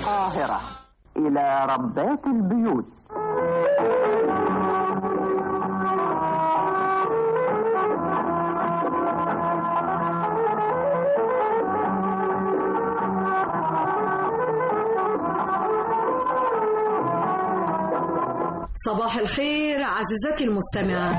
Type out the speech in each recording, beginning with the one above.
القاهرة إلى ربات البيوت صباح الخير عزيزتي المستمعة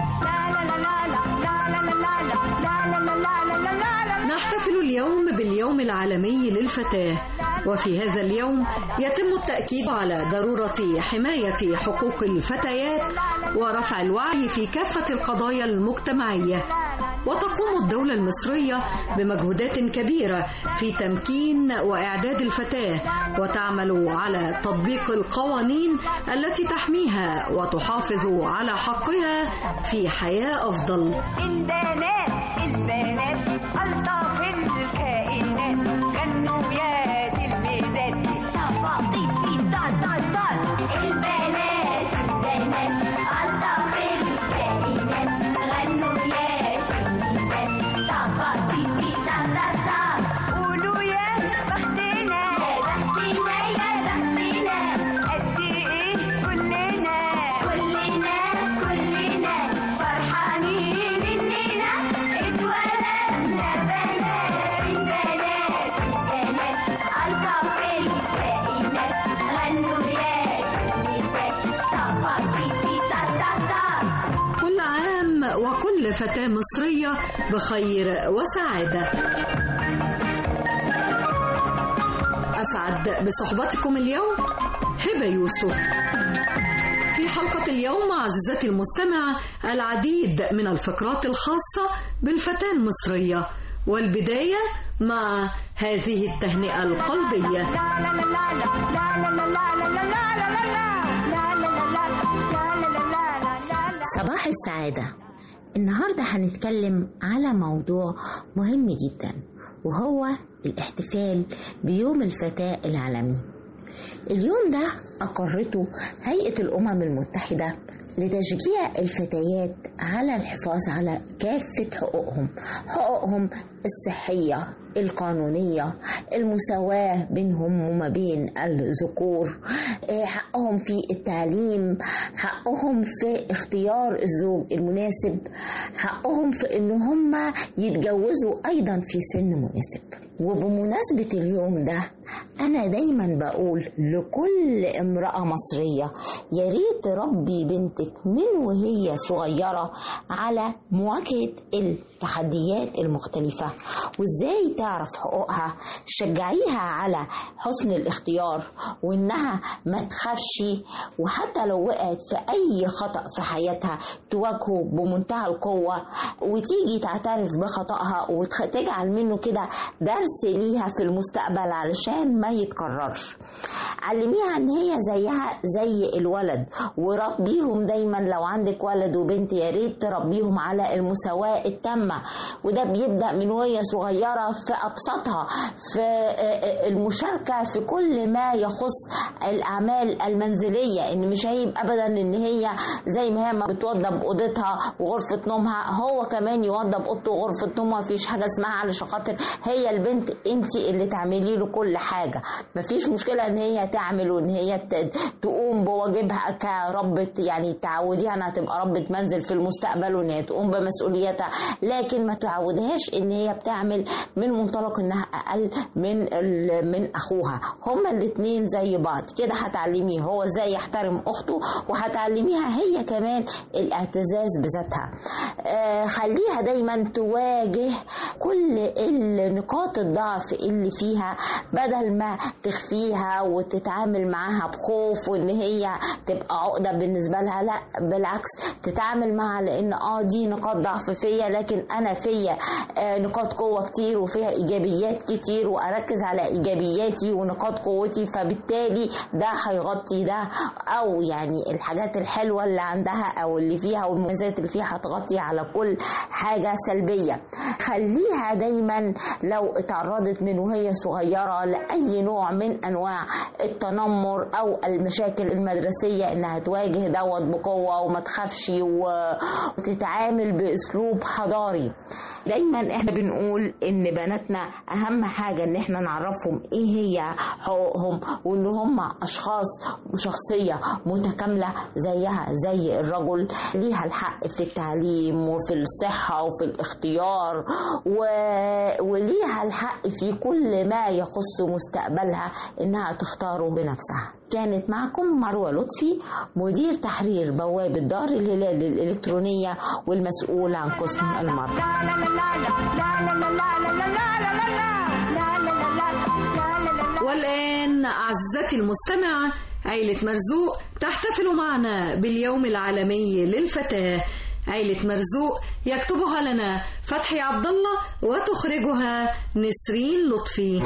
نحتفل اليوم باليوم العالمي للفتاة وفي هذا اليوم يتم التأكيد على ضرورة حماية حقوق الفتيات ورفع الوعي في كافة القضايا المجتمعية وتقوم الدولة المصرية بمجهودات كبيرة في تمكين وإعداد الفتاة وتعمل على تطبيق القوانين التي تحميها وتحافظ على حقها في حياة أفضل البنات البنات ألطف الكائنات غنوا يا تلميذات صفاطي في طال طال طال البنات البنات ألطف الكائنات غنوا يا تلميذات صفاطي في طال طال طال قولوا يا بختنا يا بختنا يا بختنا قد إيه كلنا كلنا كلنا فرحانين إننا اتولدنا بنات البنات البنات ألطف الكائنات غنوا يا تلميذات صفاتي في تاتاتات كل عام وكل فتاة مصرية بخير وسعادة أسعد بصحبتكم اليوم هبة يوسف في حلقة اليوم عزيزتي المستمعة العديد من الفقرات الخاصة بالفتاة المصرية والبداية مع هذه التهنئة القلبية صباح السعادة النهاردة هنتكلم على موضوع مهم جدا وهو الاحتفال بيوم الفتاة العالمي اليوم ده أقرته هيئة الأمم المتحدة لتشجيع الفتيات على الحفاظ على كافة حقوقهم حقوقهم الصحية القانونية المساواة بينهم وما بين الذكور آه، حقهم في التعليم حقهم في اختيار الزوج المناسب حقهم في ان هم يتجوزوا ايضا في سن مناسب وبمناسبة اليوم ده أنا دايما بقول لكل امرأة مصرية يا ريت تربي بنتك من وهي صغيرة على مواجهة التحديات المختلفة وازاي تعرف حقوقها شجعيها على حسن الاختيار وانها ما تخافش وحتى لو وقعت في اي خطأ في حياتها تواجهه بمنتهى القوة وتيجي تعترف بخطأها وتجعل منه كده درس ليها في المستقبل علشان ما يتكررش علميها ان هي زيها زي الولد وربيهم دايما لو عندك ولد وبنت يا ريت تربيهم على المساواة التامة وده بيبدأ من وهي صغيرة في أبسطها في المشاركة في كل ما يخص الأعمال المنزلية إن مش عيب أبدا إن هي زي ما هي ما بتوضب أوضتها وغرفة نومها هو كمان يوضب أوضته وغرفة نومها مفيش حاجة اسمها علشان خاطر هي البنت أنت اللي تعملي له كل حاجة مفيش مشكلة إن هي تعمل وإن هي ت- تقوم بواجبها كربة يعني تعوديها إنها تبقى ربة منزل في المستقبل وإن هي تقوم بمسؤولياتها لكن ما تعودهاش إن هي بتعمل من منطلق إنها أقل من ال- من أخوها هما الاتنين زي بعض كده هتعلميه هو ازاي يحترم أخته وهتعلميها هي كمان الاعتزاز بذاتها آه خليها دايما تواجه كل النقاط الضعف اللي فيها بدل ما تخفيها وتتعامل معاها بخوف وان هي تبقى عقدة بالنسبة لها لا بالعكس تتعامل معها لان اه دي نقاط ضعف فيا لكن انا فيا آه نقاط قوة كتير وفيها ايجابيات كتير واركز على ايجابياتي ونقاط قوتي فبالتالي ده هيغطي ده او يعني الحاجات الحلوة اللي عندها او اللي فيها والمميزات اللي فيها هتغطي على كل حاجة سلبية خليها دايما لو اتعرضت من وهي صغيرة لأي نوع من أنواع التنمر أو المشاكل المدرسية إنها تواجه دوت بقوة وما تخافش و- وتتعامل بأسلوب حضاري دايما احنا بنقول إن بنات بناتنا اهم حاجه ان احنا نعرفهم ايه هي حقوقهم وان هم اشخاص وشخصيه متكامله زيها زي الرجل ليها الحق في التعليم وفي الصحه وفي الاختيار و... وليها الحق في كل ما يخص مستقبلها انها تختاره بنفسها كانت معكم مروه لطفي مدير تحرير بوابه دار الهلال الالكترونيه والمسؤول عن قسم المرأة والآن أعزتي المستمعة عيلة مرزوق تحتفل معنا باليوم العالمي للفتاة عيلة مرزوق يكتبها لنا فتحي عبد الله وتخرجها نسرين لطفي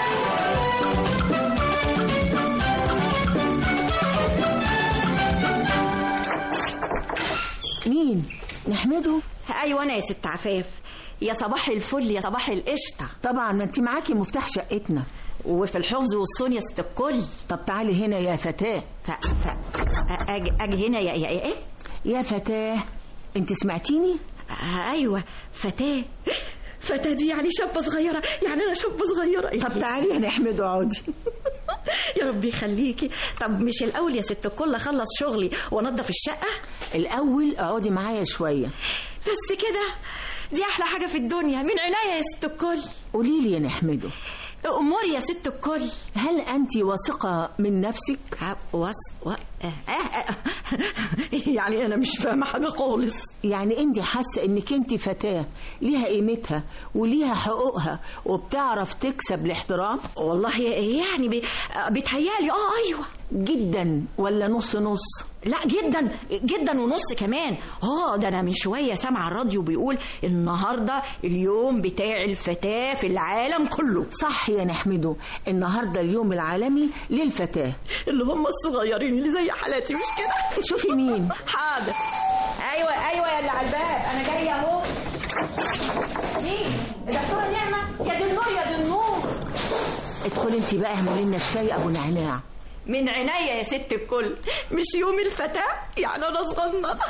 مين نحمده ايوه انا يا ست عفاف يا صباح الفل يا صباح القشطه طبعا ما انت معاكي مفتاح شقتنا وفي الحفظ والصون يا ست الكل طب تعالي هنا يا فتاة ف ف اجي, أجي هنا يا يا ايه يا فتاة انت سمعتيني ايوه فتاه فتاه دي يعني شابه صغيره يعني انا شابه صغيره طب تعالي يا نحمده اقعدي يا رب يخليكي طب مش الاول يا ست الكل اخلص شغلي وانضف الشقه الاول اقعدي معايا شويه بس كده دي احلى حاجه في الدنيا من عناية يا ست الكل قولي لي يا نحمده امور يا ست الكل هل انت واثقه من نفسك وص و... آه آه آه. يعني انا مش فاهمه حاجه خالص يعني انت حاسه انك انت فتاه ليها قيمتها وليها حقوقها وبتعرف تكسب الاحترام والله يعني بي... بيتهيالي اه ايوه جدا ولا نص نص لا جدا جدا ونص كمان اه ده انا من شويه سامعه الراديو بيقول النهارده اليوم بتاع الفتاه في العالم كله صح يا نحمده النهارده اليوم العالمي للفتاه اللي هم الصغيرين اللي زي حالاتي مش كده شوفي مين حاضر ايوه ايوه يا اللي على الباب انا جايه اهو مين الدكتوره نعمه يا دي النور يا دي النور ادخلي انت بقى اعملي لنا الشاي ابو نعناع من عينيا يا ست الكل مش يوم الفتاة يعني أنا صغننة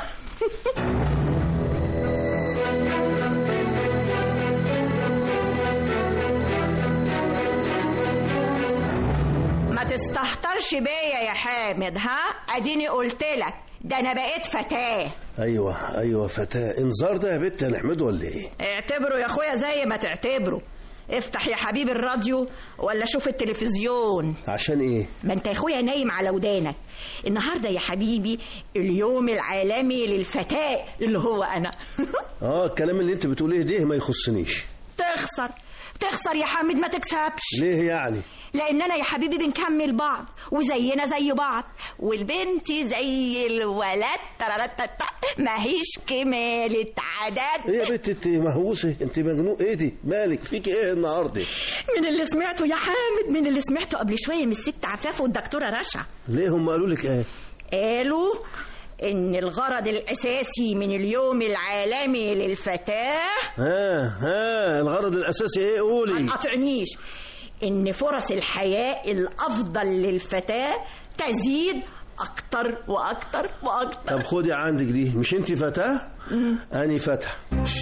ما تستهترش بيا يا حامد ها اديني قلت لك ده انا بقيت فتاه ايوه ايوه فتاه انذار ده يا بت هنحمده ولا ايه اعتبره يا اخويا زي ما تعتبره افتح يا حبيبي الراديو ولا شوف التلفزيون عشان ايه ما انت يا اخويا نايم على ودانك النهارده يا حبيبي اليوم العالمي للفتاة اللي هو انا اه الكلام اللي انت بتقوليه ده ما يخصنيش تخسر تخسر يا حامد ما تكسبش ليه يعني لاننا يا حبيبي بنكمل بعض وزينا زي بعض والبنت زي الولد ترارتتا ما هيش كمالة عدد ايه يا بت انت مهووسه انت مجنون ايه دي مالك فيك ايه النهارده من اللي سمعته يا حامد من اللي سمعته قبل شويه من الست عفاف والدكتوره رشا ليه هم قالوا لك ايه قالوا ان الغرض الاساسي من اليوم العالمي للفتاه ها ها الغرض الاساسي ايه ما قولي تقاطعنيش ان فرص الحياه الافضل للفتاه تزيد اكتر واكتر واكتر طب خدي عندك دي مش انت فتاه اني فتح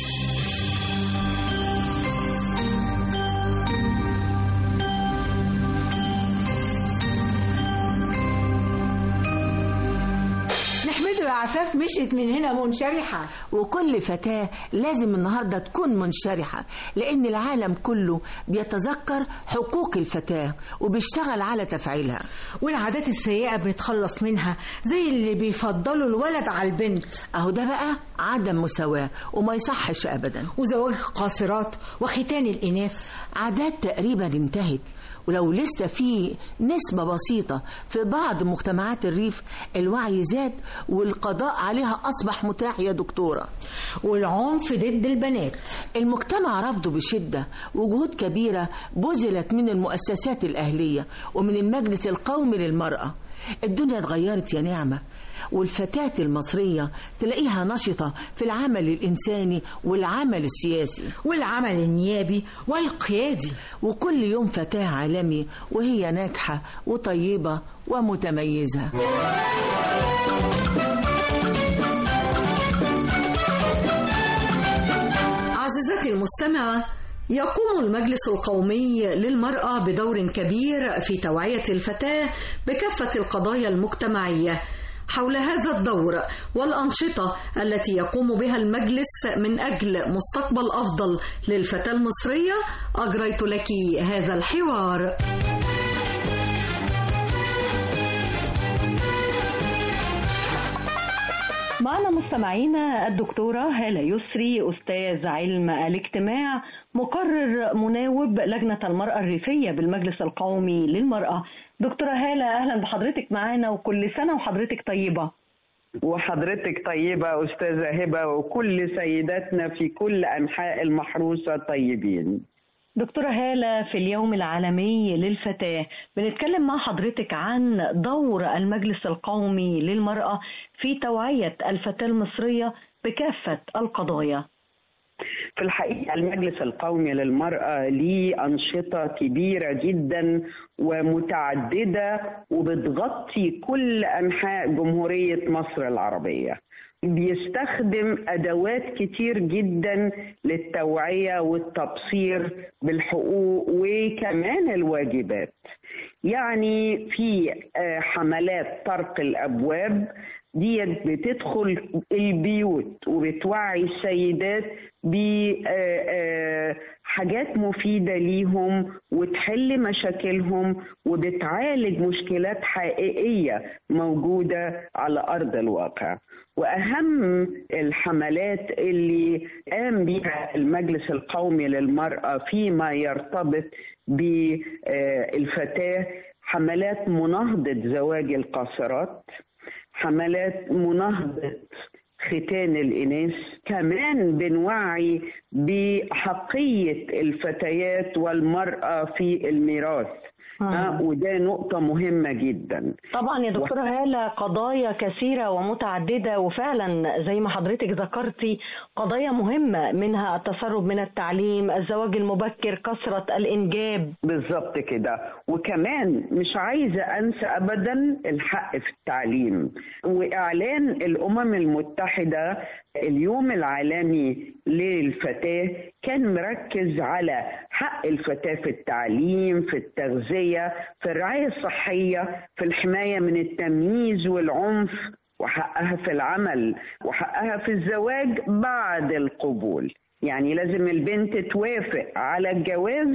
نحمده يا عفاف مشيت من هنا منشرحة وكل فتاة لازم النهاردة تكون منشرحة لأن العالم كله بيتذكر حقوق الفتاة وبيشتغل على تفعيلها والعادات السيئة بنتخلص منها زي اللي بيفضلوا الولد على البنت أهو ده بقى عدم مساواة وما يصحش أبدا وزواج القاصرات وختان الإناث عادات تقريبا انتهت ولو لسه في نسبة بسيطة في بعض مجتمعات الريف الوعي زاد والقضاء عليها أصبح متاح يا دكتورة والعنف ضد البنات المجتمع رفضه بشدة وجهود كبيرة بذلت من المؤسسات الأهلية ومن المجلس القومي للمرأة الدنيا اتغيرت يا نعمة والفتاة المصرية تلاقيها نشطة في العمل الإنساني والعمل السياسي والعمل النيابي والقيادي وكل يوم فتاة عالمي وهي ناجحة وطيبة ومتميزة عزيزتي المستمعة يقوم المجلس القومي للمرأة بدور كبير في توعية الفتاة بكافة القضايا المجتمعية حول هذا الدور والأنشطة التي يقوم بها المجلس من أجل مستقبل أفضل للفتاة المصرية أجريت لك هذا الحوار معنا مستمعينا الدكتورة هالة يسري أستاذ علم الاجتماع مقرر مناوب لجنة المرأة الريفية بالمجلس القومي للمرأة دكتورة هالة أهلا بحضرتك معانا وكل سنة وحضرتك طيبة وحضرتك طيبة أستاذة هبة وكل سيداتنا في كل أنحاء المحروسة طيبين دكتورة هالة في اليوم العالمي للفتاة بنتكلم مع حضرتك عن دور المجلس القومي للمرأة في توعية الفتاة المصرية بكافة القضايا في الحقيقة المجلس القومي للمرأة ليه أنشطة كبيرة جدا ومتعددة وبتغطي كل أنحاء جمهورية مصر العربية بيستخدم ادوات كتير جدا للتوعيه والتبصير بالحقوق وكمان الواجبات يعني في حملات طرق الابواب دي بتدخل البيوت وبتوعي السيدات بحاجات مفيدة ليهم وتحل مشاكلهم وبتعالج مشكلات حقيقية موجودة على أرض الواقع واهم الحملات اللي قام بها المجلس القومي للمراه فيما يرتبط بالفتاه حملات مناهضه زواج القاصرات حملات مناهضه ختان الاناث كمان بنوعي بحقيه الفتيات والمراه في الميراث آه. وده نقطة مهمة جدا طبعا يا دكتورة هالة قضايا كثيرة ومتعددة وفعلا زي ما حضرتك ذكرتي قضايا مهمة منها التسرب من التعليم الزواج المبكر كثرة الإنجاب بالظبط كده وكمان مش عايزة أنسى أبدا الحق في التعليم وإعلان الأمم المتحدة اليوم العالمي للفتاة كان مركز على حق الفتاة في التعليم في التغذية في الرعاية الصحية في الحماية من التمييز والعنف وحقها في العمل وحقها في الزواج بعد القبول يعني لازم البنت توافق على الجواز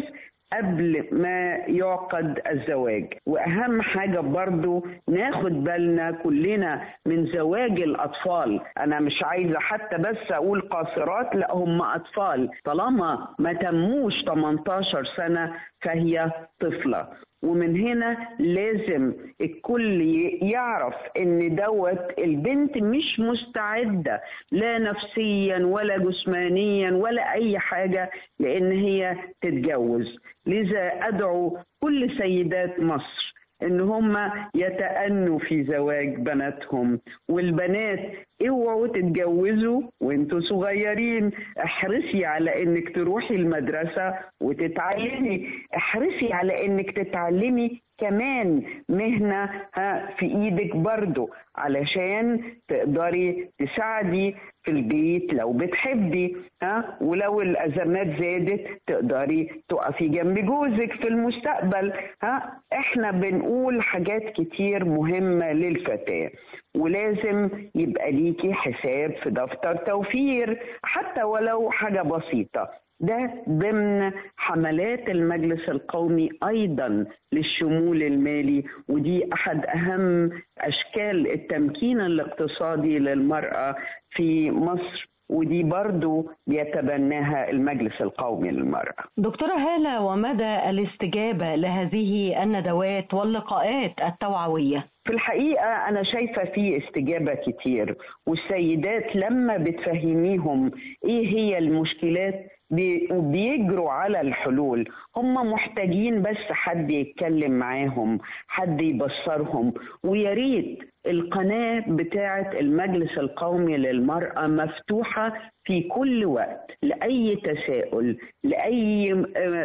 قبل ما يعقد الزواج واهم حاجه برضو ناخد بالنا كلنا من زواج الاطفال انا مش عايزه حتى بس اقول قاصرات لا هم اطفال طالما ما تموش 18 سنه فهي طفله ومن هنا لازم الكل يعرف ان دوت البنت مش مستعده لا نفسيا ولا جسمانيا ولا اي حاجه لان هي تتجوز لذا ادعو كل سيدات مصر ان هم يتأنوا في زواج بناتهم والبنات اوعوا تتجوزوا وانتوا صغيرين احرصي على انك تروحي المدرسة وتتعلمي احرصي على انك تتعلمي كمان مهنة ها في ايدك برضو علشان تقدري تساعدي في البيت لو بتحبي ها ولو الازمات زادت تقدري تقفي جنب جوزك في المستقبل ها احنا بنقول حاجات كتير مهمة للفتاة ولازم يبقى ليكي حساب في دفتر توفير حتى ولو حاجة بسيطة ده ضمن حملات المجلس القومي ايضا للشمول المالي ودي احد اهم اشكال التمكين الاقتصادي للمراه في مصر ودي برضو بيتبناها المجلس القومي للمرأة دكتورة هالة ومدى الاستجابة لهذه الندوات واللقاءات التوعوية في الحقيقة أنا شايفة في استجابة كتير والسيدات لما بتفهميهم إيه هي المشكلات بيجروا على الحلول هم محتاجين بس حد يتكلم معاهم حد يبصرهم ويا ريت القناة بتاعة المجلس القومي للمرأة مفتوحة في كل وقت لأي تساؤل لأي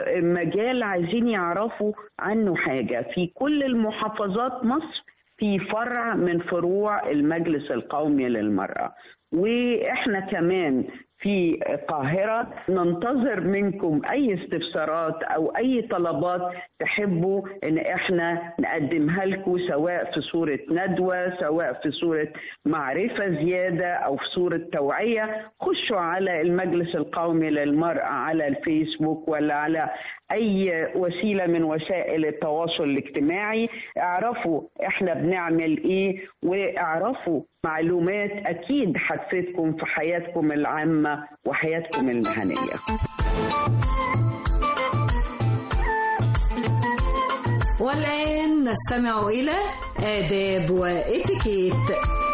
مجال عايزين يعرفوا عنه حاجة في كل المحافظات مصر في فرع من فروع المجلس القومي للمرأة واحنا كمان في القاهرة ننتظر منكم أي استفسارات أو أي طلبات تحبوا إن إحنا نقدمها لكم سواء في صورة ندوة سواء في صورة معرفة زيادة أو في صورة توعية خشوا على المجلس القومي للمرأة على الفيسبوك ولا على أي وسيلة من وسائل التواصل الاجتماعي اعرفوا إحنا بنعمل إيه واعرفوا معلومات أكيد هتفيدكم في حياتكم العامة وحياتكم المهنية والآن نستمع إلى آداب وإتيكيت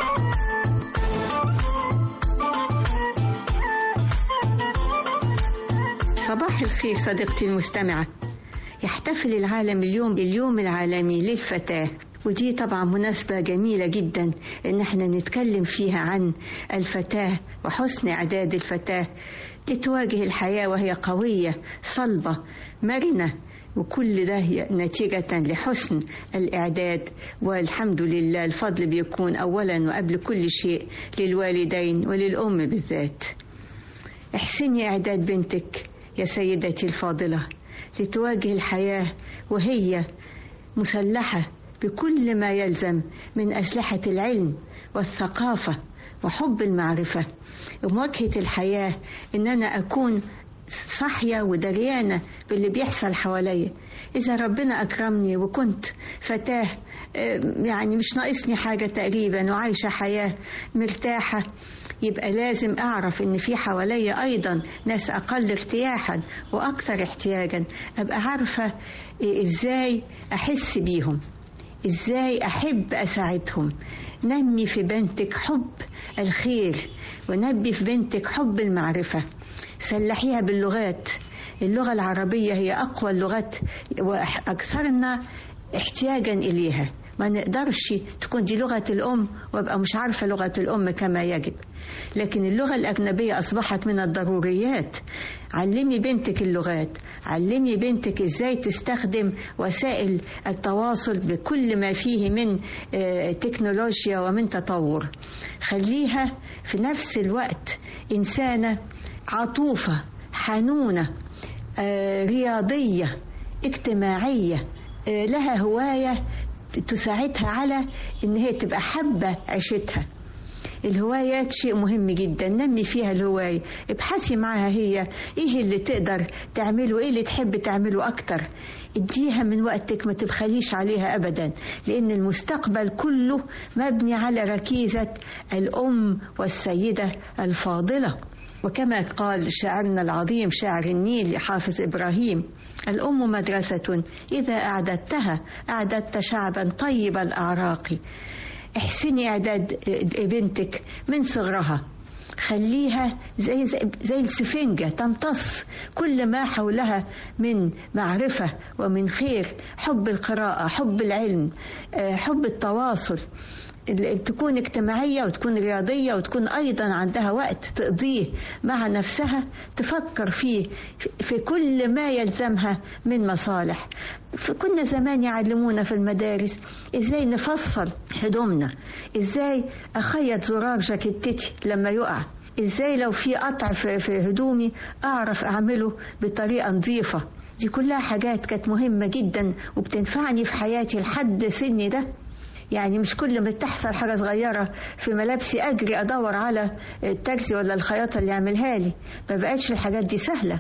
صباح الخير صديقتي المستمعة يحتفل العالم اليوم باليوم العالمي للفتاة ودي طبعا مناسبة جميلة جدا ان احنا نتكلم فيها عن الفتاة وحسن اعداد الفتاة لتواجه الحياة وهي قوية صلبة مرنة وكل ده نتيجة لحسن الإعداد والحمد لله الفضل بيكون أولا وقبل كل شيء للوالدين وللأم بالذات احسني إعداد بنتك يا سيدتي الفاضلة لتواجه الحياة وهي مسلحة بكل ما يلزم من أسلحة العلم والثقافة وحب المعرفة ومواجهة الحياة إن أنا أكون صاحية ودريانة باللي بيحصل حواليا إذا ربنا أكرمني وكنت فتاة يعني مش ناقصني حاجة تقريبا وعايشة حياة مرتاحة يبقى لازم أعرف إن في حواليا أيضا ناس أقل ارتياحا وأكثر احتياجا أبقى عارفة إزاي أحس بيهم إزاي أحب أساعدهم نمي في بنتك حب الخير ونبي في بنتك حب المعرفة سلحيها باللغات اللغة العربية هي أقوى اللغات وأكثرنا احتياجا إليها ما نقدرش تكون دي لغة الأم وابقى مش عارفة لغة الأم كما يجب لكن اللغة الأجنبية أصبحت من الضروريات علمي بنتك اللغات علمي بنتك إزاي تستخدم وسائل التواصل بكل ما فيه من تكنولوجيا ومن تطور خليها في نفس الوقت إنسانة عطوفة حنونة رياضية اجتماعية لها هواية تساعدها على ان هي تبقى حابة عيشتها الهوايات شيء مهم جدا نمي فيها الهواية ابحثي معها هي ايه اللي تقدر تعمله ايه اللي تحب تعمله اكتر اديها من وقتك ما تبخليش عليها ابدا لان المستقبل كله مبني على ركيزة الام والسيدة الفاضلة وكما قال شاعرنا العظيم شاعر النيل حافظ إبراهيم الأم مدرسة إذا أعددتها أعددت شعبا طيب الأعراق احسني إعداد بنتك من صغرها خليها زي, زي, زي السفنجة تمتص كل ما حولها من معرفة ومن خير حب القراءة حب العلم حب التواصل تكون اجتماعية وتكون رياضية وتكون أيضا عندها وقت تقضيه مع نفسها تفكر فيه في كل ما يلزمها من مصالح كنا زمان يعلمونا في المدارس ازاي نفصل هدومنا ازاي اخيط زرار جاكيتتي لما يقع ازاي لو في قطع في هدومي اعرف اعمله بطريقة نظيفة دي كلها حاجات كانت مهمة جدا وبتنفعني في حياتي لحد سني ده يعني مش كل ما تحصل حاجة صغيرة في ملابسي أجري أدور على التاكسي ولا الخياطة اللي يعملها لي ما بقتش الحاجات دي سهلة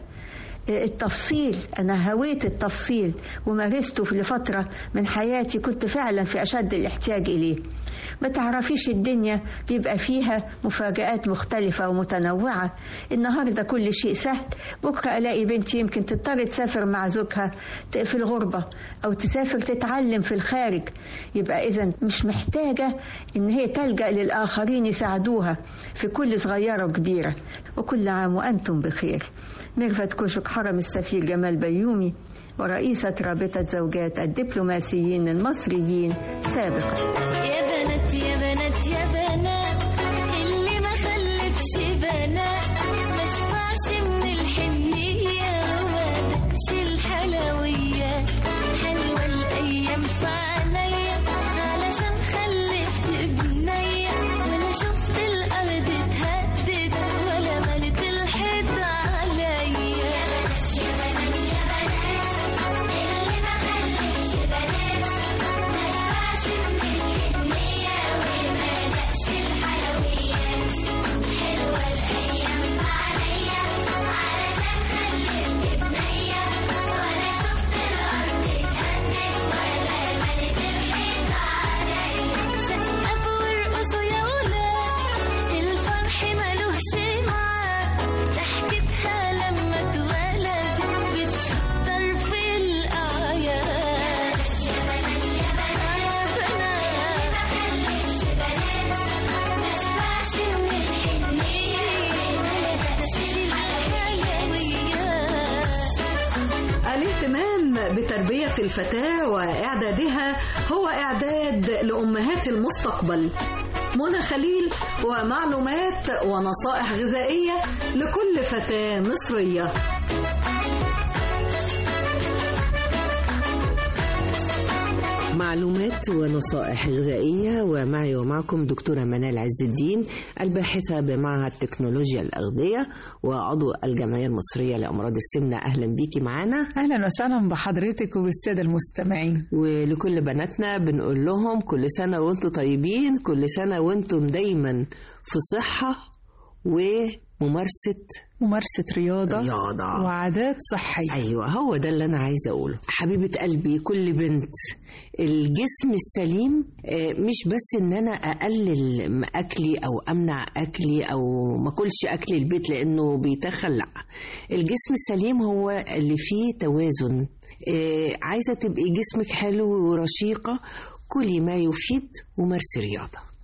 التفصيل أنا هويت التفصيل ومارسته لفترة من حياتي كنت فعلا في أشد الاحتياج إليه ما تعرفيش الدنيا بيبقى فيها مفاجآت مختلفة ومتنوعة النهاردة كل شيء سهل بكرة ألاقي بنتي يمكن تضطر تسافر مع زوجها في الغربة أو تسافر تتعلم في الخارج يبقى إذا مش محتاجة إن هي تلجأ للآخرين يساعدوها في كل صغيرة وكبيرة وكل عام وأنتم بخير ميرفت كوشك حرم السفير جمال بيومي ورئيسة رابطة زوجات الدبلوماسيين المصريين سابقا يا بنات يا بنات يا بنات اللي ما خلفش بنات ما شبعش من الحنية وما دقش الحلويات حلوة الأيام في عينيا علشان خلفت بنية ولا شفت الأرض اتهدت ولا ملت تربية الفتاة وإعدادها هو إعداد لأمهات المستقبل منى خليل ومعلومات ونصائح غذائية لكل فتاة مصرية معلومات ونصائح غذائية ومعي ومعكم دكتورة منال عز الدين الباحثة بمعهد تكنولوجيا الأغذية وعضو الجمعية المصرية لأمراض السمنة أهلا بيكي معانا أهلا وسهلا بحضرتك وبالسادة المستمعين ولكل بناتنا بنقول لهم كل سنة وانتم طيبين كل سنة وانتم دايما في صحة وممارسة ممارسة رياضة رياضة وعادات صحية أيوة هو ده اللي أنا عايزة أقوله حبيبة قلبي كل بنت الجسم السليم آه، مش بس إن أنا أقلل م- أكلي أو أمنع أكلي أو ما أكلش أكل البيت لأنه بيتخن لأ الجسم السليم هو اللي فيه توازن آه، عايزة تبقي جسمك حلو ورشيقة كلي ما يفيد ومارسي رياضة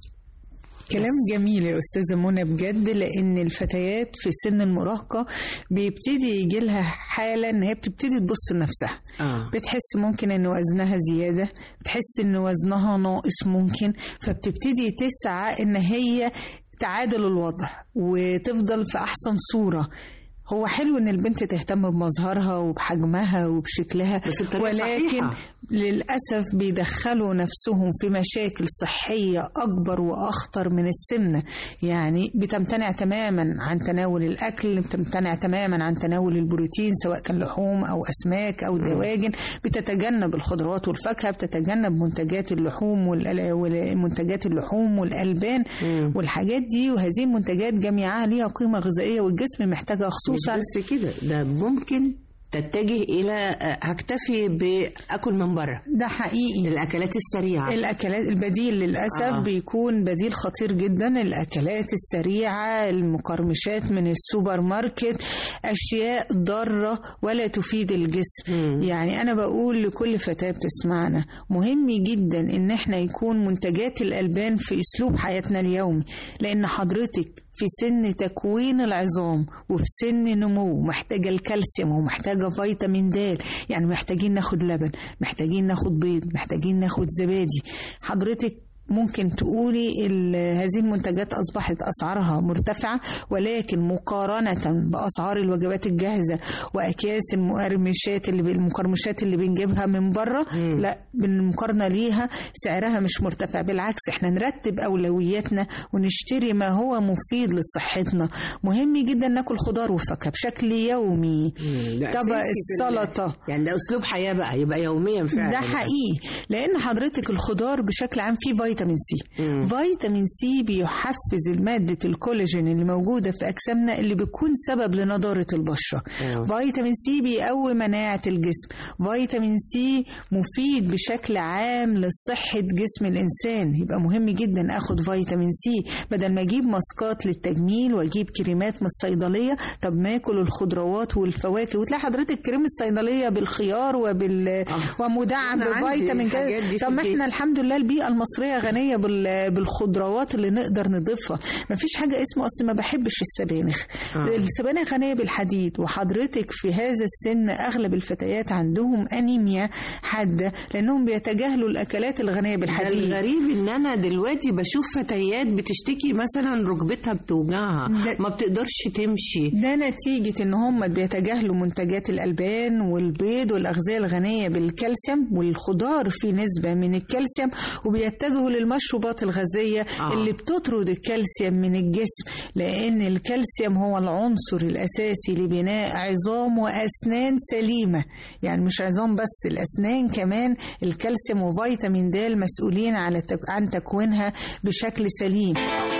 كلام جميل يا أستاذة منى بجد لأن الفتيات في سن المراهقة بيبتدي يجي لها حالة إن هي بتبتدي تبص لنفسها آه. بتحس ممكن إن وزنها زيادة بتحس إن وزنها ناقص ممكن فبتبتدي تسعى إن هي تعادل الوضع وتفضل في أحسن صورة هو حلو ان البنت تهتم بمظهرها وبحجمها وبشكلها بس بطريقة ولكن صحيحة. للأسف بيدخلوا نفسهم في مشاكل صحية أكبر وأخطر من السمنة يعني بتمتنع تماما عن تناول الأكل بتمتنع تماما عن تناول البروتين سواء كان لحوم أو أسماك أو دواجن بتتجنب الخضروات والفاكهة بتتجنب منتجات اللحوم والأل- ومنتجات اللحوم والألبان والحاجات دي وهذه المنتجات جميعها ليها قيمة غذائية والجسم محتاجها خصوصا مش بس كده ده ممكن تتجه الى آه، هكتفي باكل من بره ده حقيقي الاكلات السريعه الأكلات البديل للأسف آه. آه. بيكون بديل خطير جدا الأكلات السريعة المقرمشات من السوبر ماركت أشياء ضارة ولا تفيد الجسم مم. يعني أنا بقول لكل فتاة بتسمعنا مهم جدا إن احنا يكون منتجات الألبان في أسلوب حياتنا اليومي لأن حضرتك في سن تكوين العظام وفي سن نمو محتاجة الكالسيوم ومحتاجة فيتامين د يعني محتاجين ناخد لبن محتاجين ناخد بيض محتاجين ناخد زبادي حضرتك ممكن تقولي ال- هذه المنتجات أصبحت أسعارها مرتفعة ولكن مقارنة بأسعار الوجبات الجاهزة وأكياس المقرمشات اللي المقرمشات اللي بنجيبها من بره لا بالمقارنة ليها سعرها مش مرتفع بالعكس احنا نرتب أولوياتنا ونشتري ما هو مفيد لصحتنا مهم جدا ناكل خضار وفاكهة بشكل يومي ده طبق أساسي في ال- السلطة يعني ده اسلوب حياه بقى يبقى يوميا فعلا ده حقيقي لان حضرتك الخضار بشكل عام فيه فيتامين سي فيتامين سي بيحفز ماده الكولاجين اللي موجوده في اجسامنا اللي بتكون سبب لنضاره البشره آه. فيتامين سي بيقوي مناعه الجسم فيتامين سي مفيد بشكل عام لصحه جسم الانسان يبقى مهم جدا اخد فيتامين سي بدل ما اجيب ماسكات للتجميل واجيب كريمات من الصيدليه طب ما اكل الخضروات والفواكه وتلاقي حضرتك كريم الصيدليه بالخيار وبال ومدعم أنا عندي بفيتامين الحاجات دي كده في طب ما البيت. احنا الحمد لله البيئه المصريه غنيه بال- بالخضروات اللي نقدر نضيفها ما فيش حاجه اسمه اصل ما بحبش السبانخ آه. السبانخ غنيه بالحديد وحضرتك في هذا السن اغلب الفتيات عندهم انيميا حاده لانهم بيتجاهلوا الاكلات الغنيه ده بالحديد الغريب ان انا دلوقتي بشوف فتيات بتشتكي مثلا ركبتها بتوجعها ده- ما بتقدرش تمشي ده نتيجة إن هم بيتجاهلوا منتجات الألبان والبيض والأغذية الغنية بالكالسيوم والخضار فيه نسبة من الكالسيوم وبيتجهوا للمشروبات الغازية آه. آه. اللي بتطرد الكالسيوم من الجسم لأن الكالسيوم هو العنصر الأساسي لبناء عظام وأسنان سليمة يعني مش عظام بس الأسنان كمان الكالسيوم وفيتامين د مسؤولين على تك- عن تكوينها بشكل سليم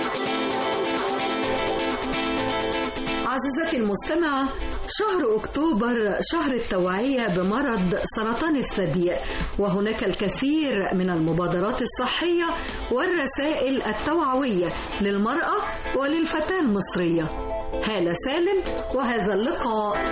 عزيزتي المستمعة شهر أكتوبر شهر التوعية بمرض سرطان الثدي وهناك الكثير من المبادرات الصحية والرسائل التوعوية للمرأة وللفتاة المصرية هالة سالم وهذا اللقاء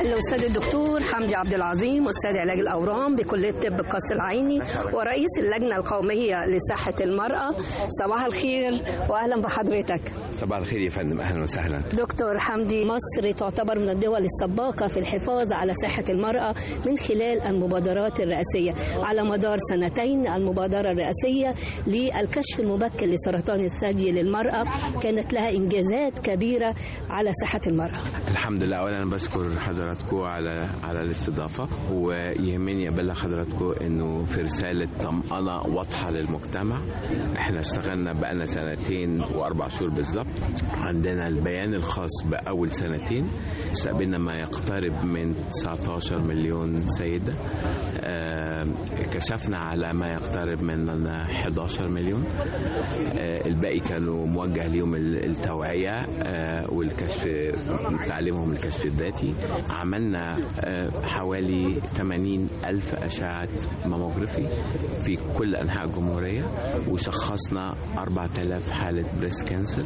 الاستاذ الدكتور حمدي عبد العظيم استاذ علاج الاورام بكليه طب القصر العيني ورئيس اللجنه القوميه لصحه المراه صباح الخير واهلا بحضرتك صباح الخير يا فندم اهلا وسهلا دكتور حمدي مصر تعتبر من الدول السباقه في الحفاظ على صحه المراه من خلال المبادرات الرئاسيه على مدار سنتين المبادره الرئاسيه للكشف المبكر لسرطان الثدي للمراه كانت لها انجازات كبيره على صحه المراه الحمد لله اولا انا بشكر حضراتكم على على الاستضافه ويهمني ابلغ حضراتكم انه في رساله طمأنه واضحه للمجتمع احنا اشتغلنا بقالنا سنتين واربع شهور بالظبط عندنا البيان الخاص باول سنتين استقبلنا ما يقترب من 19 مليون سيده آه، كشفنا على ما يقترب من 11 مليون آه، الباقي كانوا موجه ليهم التوعيه آه، والكشف تعليمهم الكشف الذاتي عملنا آه، حوالي 80 ألف أشعة ماموجرافي في كل أنحاء الجمهورية وشخصنا 4000 حالة بريست كانسر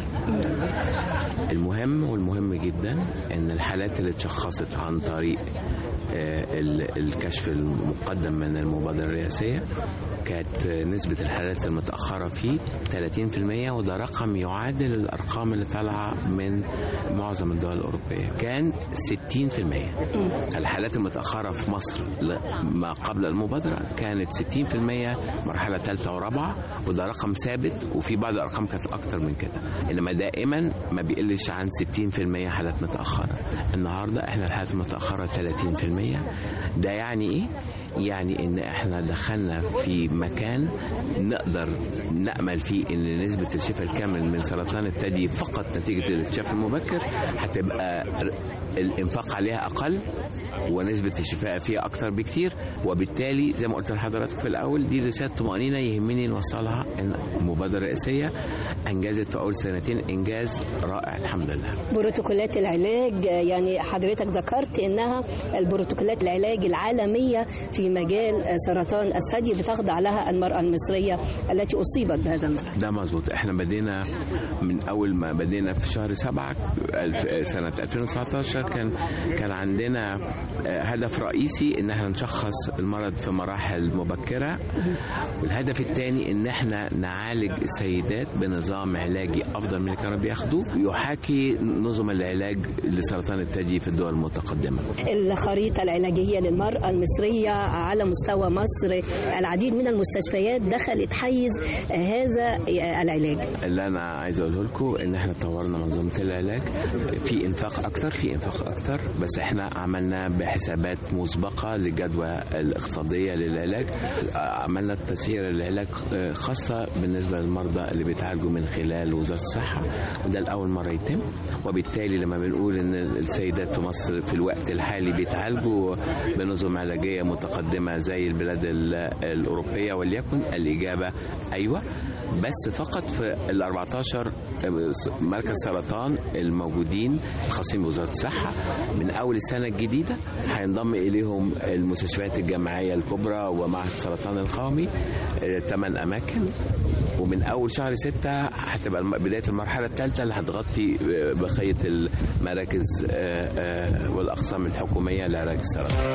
المهم والمهم جدا ان الحالات اللي اتشخصت عن طريق آه، ال- الكشف المقدم من المبادرة الرئاسية كانت نسبة الحالات المتأخرة فيه 30% وده رقم يعادل الأرقام اللي طالعة من معظم الدول الأوروبية كان 60% الحالات المتأخرة في مصر ل- ما قبل المبادرة كانت 60% مرحلة ثالثة ورابعة وده رقم ثابت وفي بعض الأرقام كانت أكتر من كده إنما دائما ما بيقلش عن 60% حالات متأخرة النهاردة احنا الحالات المتأخرة 30% ده يعني إيه؟ يعني ان احنا دخلنا في مكان نقدر نامل فيه ان نسبه الشفاء الكامل من سرطان الثدي فقط نتيجه الاكتشاف المبكر هتبقى ر- الانفاق عليها اقل ونسبه الشفاء فيها اكتر بكتير وبالتالي زي ما قلت لحضراتكم في الاول دي رساله طمانينه يهمني نوصلها ان المبادره الرئاسيه انجزت في اول سنتين انجاز رائع الحمد لله بروتوكولات العلاج يعني حضرتك ذكرت انها البروتوكولات العلاج العالميه في مجال سرطان الثدي بتخضع لها المراه المصريه التي اصيبت بهذا المرض ده مظبوط احنا بدينا من اول ما بدينا في شهر سبعة الف- سنة 2019 كان كان عندنا آه، هدف رئيسي ان احنا نشخص المرض في مراحل مبكرة والهدف الثاني ان احنا نعالج السيدات بنظام علاجي افضل من اللي كانوا بياخدوه يحاكي نظم العلاج لسرطان الثدي في الدول المتقدمة الخريطه العلاجيه للمراه المصريه على مستوى مصر العديد من المستشفيات دخلت حيز هذا العلاج اللي انا عايز اقوله لكم ان احنا طورنا منظومه العلاج في انفاق اكتر في انفاق اكتر بس احنا عملنا بحسابات مسبقه للجدوى الاقتصاديه للعلاج عملنا تسعير العلاج خاصه بالنسبه للمرضى اللي بيتعالجوا من خلال وزاره الصحه وده لاول مره يتم وبالتالي لما بنقول ان السيدات في مصر في الوقت الحالي بيتعالجوا بنظم علاجيه متقدمه زي البلاد ال- الاوروبيه وليكن الاجابه ايوه بس فقط في ال 14 مركز سرطان الموجودين الخاصين بوزاره الصحه من اول السنه الجديده هينضم اليهم المستشفيات الجامعيه الكبرى ومعهد السرطان القومي ثمان اماكن ومن اول شهر ستة هتبقى الم- بدايه المرحله الثالثه اللي هتغطي آه، بقيه المراكز آه، آه، والاقسام الحكوميه لعلاج السرطان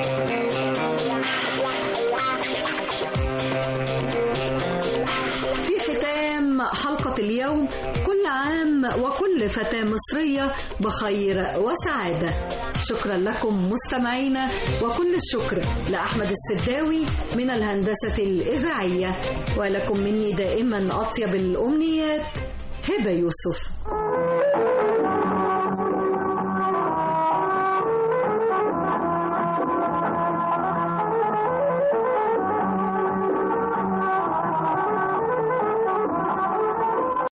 في ختام حلقة اليوم كل عام وكل فتاة مصرية بخير وسعادة شكرا لكم مستمعينا وكل الشكر لأحمد السداوي من الهندسة الإذاعية ولكم مني دائما أطيب الأمنيات هبة يوسف